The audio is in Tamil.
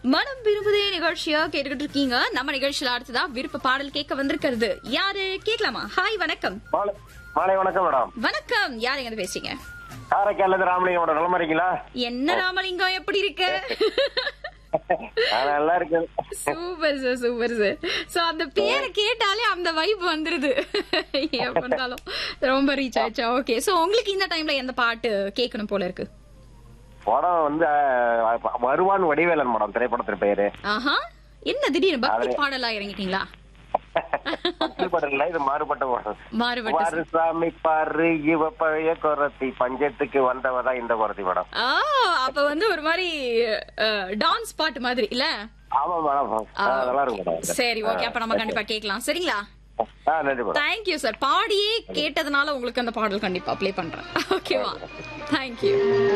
மனம் விரும்புதே நிகழ்ச்சியா கேட்டுக்கிட்டு இருக்கீங்க நம்ம நிகழ்ச்சியில அடுத்ததா விருப்ப பாடல் கேட்க வந்திருக்கிறது யாரு கேட்கலாமா ஹாய் வணக்கம் மாலை மாலை வணக்கம் மேடம் வணக்கம் யார் எங்க பேசுறீங்க காரைக்கால்ல இருந்து ராமலிங்கம் மேடம் நலமா இருக்கீங்களா என்ன ராமலிங்கம் எப்படி இருக்கு நான் நல்லா இருக்கு super sir super sir so அந்த பேரை கேட்டாலே அந்த வைப் வந்துருது எப்படி இருந்தாலும் ரொம்ப ரீச் ஆயிடுச்சா ஓகே சோ உங்களுக்கு இந்த டைம்ல எந்த பாட்டு கேட்கணும் போல இருக்கு படம் வந்து அஹ், வருவான் வடிவேலன் மேடம் திரைப்படத்தின் பெயரு ஆஹா என்ன திடீர்னு பக்தி அவரே. பாடலா இறங்கிட்டீங்களா பக்தி படம் இல்ல இது மாறுபட்ட படம் மாறுபட்ட பாரு சாமி பாரு இவ பழைய குரத்தி பஞ்சத்துக்கு வந்தவதா இந்த குரத்தி மேடம் ஆ அப்ப வந்து ஒரு மாதிரி டான்ஸ் பாட்டு மாதிரி இல்ல ஆமா மேடம் ஆ, நல்லா இருக்கும் மேடம் சரி ஓகே அப்ப நம்ம கண்டிப்பா கேட்கலாம் சரிங்களா ஆ நன்றி மேடம் தேங்க்யூ சார் பாடியே கேட்டதுனால உங்களுக்கு அந்த பாடல் கண்டிப்பா ப்ளே பண்றேன் ஓகேவா தேங்க்யூ